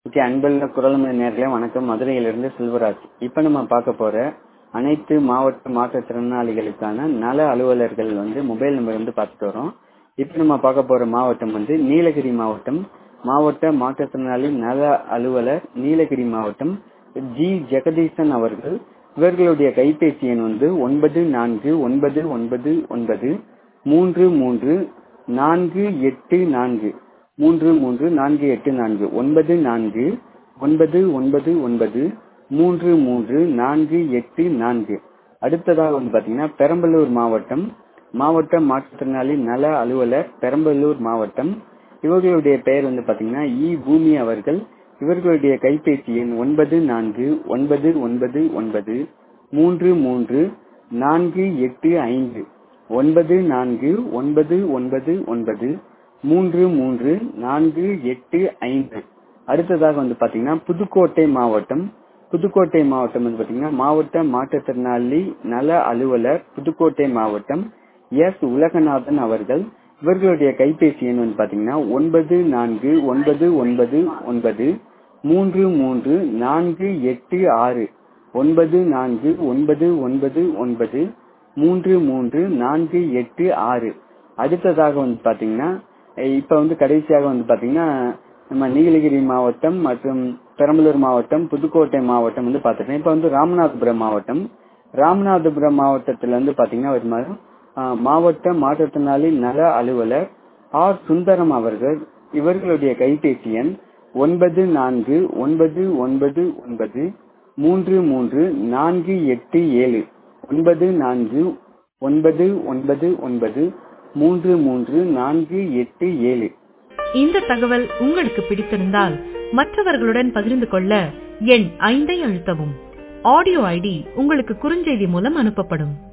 okay அன்புள்ள குரல்மணி நேர்களே வணக்கம் மதுரையிலிருந்து செல்வராஜ் இப்போ நம்ம பார்க்க போற அனைத்து மாவட்ட மாற்றுத்திறனாளிகளுக்கான நல அலுவலர்கள் வந்து மொபைல் நம்பர் வந்து பார்த்துட்டு வரோம் இப்போ நம்ம பார்க்க போற மாவட்டம் வந்து நீலகிரி மாவட்டம் மாவட்ட மாற்றுத்திறனாளி நல அலுவலர் நீலகிரி மாவட்டம் ஜி ஜெகதீசன் அவர்கள் இவர்களுடைய கைபேசி எண் வந்து ஒன்பது நான்கு ஒன்பது ஒன்பது ஒன்பது மூன்று மூன்று நான்கு எட்டு நான்கு மூன்று மூன்று நான்கு எட்டு நான்கு ஒன்பது நான்கு ஒன்பது ஒன்பது ஒன்பது மூன்று மூன்று நான்கு எட்டு நான்கு அடுத்ததாக வந்து பாத்தீங்கன்னா பெரம்பலூர் மாவட்டம் மாவட்ட மாற்றுத்திறனாளி நல அலுவலர் பெரம்பலூர் மாவட்டம் இவர்களுடைய பெயர் வந்து பாத்தீங்கன்னா இ பூமி அவர்கள் இவர்களுடைய கைபேசி எண் ஒன்பது நான்கு ஒன்பது ஒன்பது ஒன்பது மூன்று மூன்று நான்கு எட்டு ஐந்து ஒன்பது நான்கு ஒன்பது ஒன்பது ஒன்பது மூன்று மூன்று நான்கு எட்டு ஐந்து அடுத்ததாக வந்து பாத்தீங்கன்னா புதுக்கோட்டை மாவட்டம் புதுக்கோட்டை மாவட்டம் வந்து பாத்தீங்கன்னா மாவட்ட மாற்றுத்திறனாளி நல அலுவலர் புதுக்கோட்டை மாவட்டம் எஸ் உலகநாதன் அவர்கள் இவர்களுடைய கைபேசி எண் வந்து பாத்தீங்கன்னா ஒன்பது நான்கு ஒன்பது ஒன்பது ஒன்பது மூன்று மூன்று நான்கு எட்டு ஆறு ஒன்பது நான்கு ஒன்பது ஒன்பது ஒன்பது மூன்று மூன்று நான்கு எட்டு ஆறு அடுத்ததாக வந்து பாத்தீங்கன்னா இப்ப வந்து கடைசியாக வந்து பாத்தீங்கன்னா நம்ம நீலகிரி மாவட்டம் மற்றும் பெரம்பலூர் மாவட்டம் புதுக்கோட்டை மாவட்டம் வந்து பாத்துட்டோம் இப்ப வந்து ராமநாதபுரம் மாவட்டம் ராமநாதபுரம் மாவட்டத்துல வந்து பாத்தீங்கன்னா ஒரு மாதிரி மாவட்ட மாற்றுத்திறனாளி நல அலுவலர் ஆர் சுந்தரம் அவர்கள் இவர்களுடைய கைபேசி எண் ஒன்பது நான்கு ஒன்பது ஒன்பது ஒன்பது மூன்று மூன்று நான்கு எட்டு ஏழு ஒன்பது நான்கு ஒன்பது ஒன்பது ஒன்பது மூன்று மூன்று நான்கு எட்டு ஏழு இந்த தகவல் உங்களுக்கு பிடித்திருந்தால் மற்றவர்களுடன் பகிர்ந்து கொள்ள எண் ஐந்தை அழுத்தவும் ஆடியோ ஐடி உங்களுக்கு குறுஞ்செய்தி மூலம் அனுப்பப்படும்